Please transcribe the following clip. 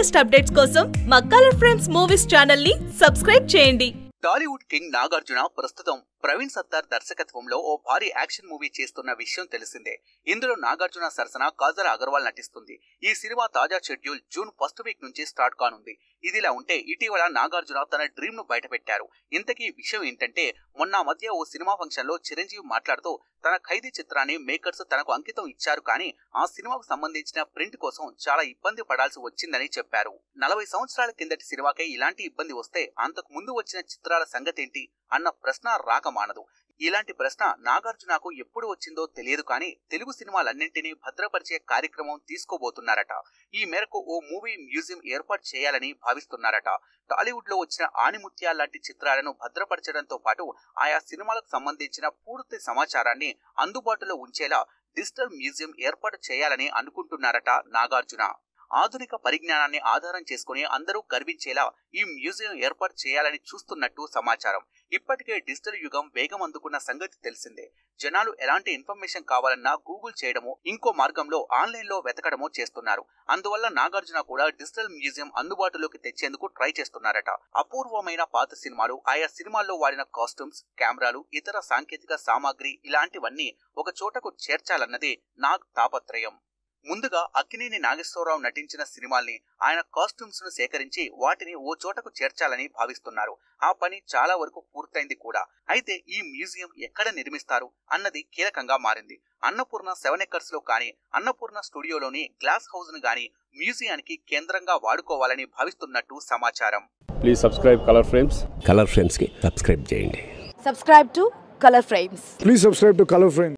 Latest updates కోసం మా colour frames movies channel ని సబ్స్క్రైబ్ చేయండి టాలీవుడ్ కింగ్ నాగార్జున ప్రస్తుతం ప్రవీణ్ సత్తార్ దర్శకత్వంలో ఓ భారీ యాక్షన్ మూవీ చేస్తున్న విషయం తెలిసిందే ఇందులో నాగార్జున సరసన కాజల్ అగర్వాల్ నటిస్తుంది ఈ సినిమా తాజా షెడ్యూల్ జూన్ ఫస్ట్ వీక్ నుంచి స్టార్ట్ కానుంది ఇదిలా ఉంటే ఇటీవల నాగార్జున తన డ్రీమ్ ను బయటపెట్టారు ఇంతకీ విషయం ఏంటంటే మొన్న మధ్య ఓ సినిమా ఫంక్షన్ లో చిరంజీవి మాట్లాడుతూ తన ఖైదీ చిత్రాన్ని మేకర్స్ తనకు అంకితం ఇచ్చారు కానీ ఆ సినిమాకు సంబంధించిన ప్రింట్ కోసం చాలా ఇబ్బంది పడాల్సి వచ్చిందని చెప్పారు నలభై సంవత్సరాల కిందటి సినిమాకే ఇలాంటి ఇబ్బంది వస్తే అంతకు ముందు వచ్చిన చిత్రాల సంగతేంటి అన్న ప్రశ్న రాకమానదు ఇలాంటి ప్రశ్న నాగార్జునకు ఎప్పుడు వచ్చిందో తెలియదు కానీ తెలుగు సినిమాలన్నింటినీ భద్రపరిచే కార్యక్రమం తీసుకోబోతున్నారట ఈ మేరకు ఓ మూవీ మ్యూజియం ఏర్పాటు చేయాలని భావిస్తున్నారట టాలీవుడ్ లో వచ్చిన ఆణిముత్యాల లాంటి చిత్రాలను భద్రపరచడంతో పాటు ఆయా సినిమాలకు సంబంధించిన పూర్తి సమాచారాన్ని అందుబాటులో ఉంచేలా డిజిటల్ మ్యూజియం ఏర్పాటు చేయాలని అనుకుంటున్నారట నాగార్జున ఆధునిక పరిజ్ఞానాన్ని ఆధారం చేసుకుని అందరూ గర్వించేలా ఈ మ్యూజియం ఏర్పాటు చేయాలని చూస్తున్నట్టు సమాచారం ఇప్పటికే డిజిటల్ యుగం వేగం అందుకున్న సంగతి తెలిసిందే జనాలు ఎలాంటి ఇన్ఫర్మేషన్ కావాలన్నా గూగుల్ చేయడమో ఇంకో మార్గంలో ఆన్లైన్ లో వెతకడమో చేస్తున్నారు అందువల్ల నాగార్జున కూడా డిజిటల్ మ్యూజియం అందుబాటులోకి తెచ్చేందుకు ట్రై చేస్తున్నారట అపూర్వమైన పాత సినిమాలు ఆయా సినిమాల్లో వాడిన కాస్ట్యూమ్స్ కెమెరాలు ఇతర సాంకేతిక సామాగ్రి ఇలాంటివన్నీ ఒక చోటకు చేర్చాలన్నదే నాగ్ తాపత్రయం ముందుగా అక్కినేని నాగేశ్వరరావు నటించిన సినిమాల్ని ఆయన కాస్ట్యూమ్స్ ను సేకరించి వాటిని ఓ చోటకు చేర్చాలని భావిస్తున్నారు ఆ పని చాలా వరకు పూర్తయింది కూడా అయితే ఈ మ్యూజియం ఎక్కడ నిర్మిస్తారు అన్నది కీలకంగా మారింది అన్నపూర్ణ సెవెన్ ఎకర్స్ లో కానీ అన్నపూర్ణ స్టూడియోలోని గ్లాస్ హౌస్ ను గాని మ్యూజియానికి కేంద్రంగా వాడుకోవాలని భావిస్తున్నట్టు సమాచారం please subscribe colour frames colour ఫ్రేమ్స్కి సబ్స్క్రైబ్ చేయండి subscribe to color frames Please subscribe to Color Frame.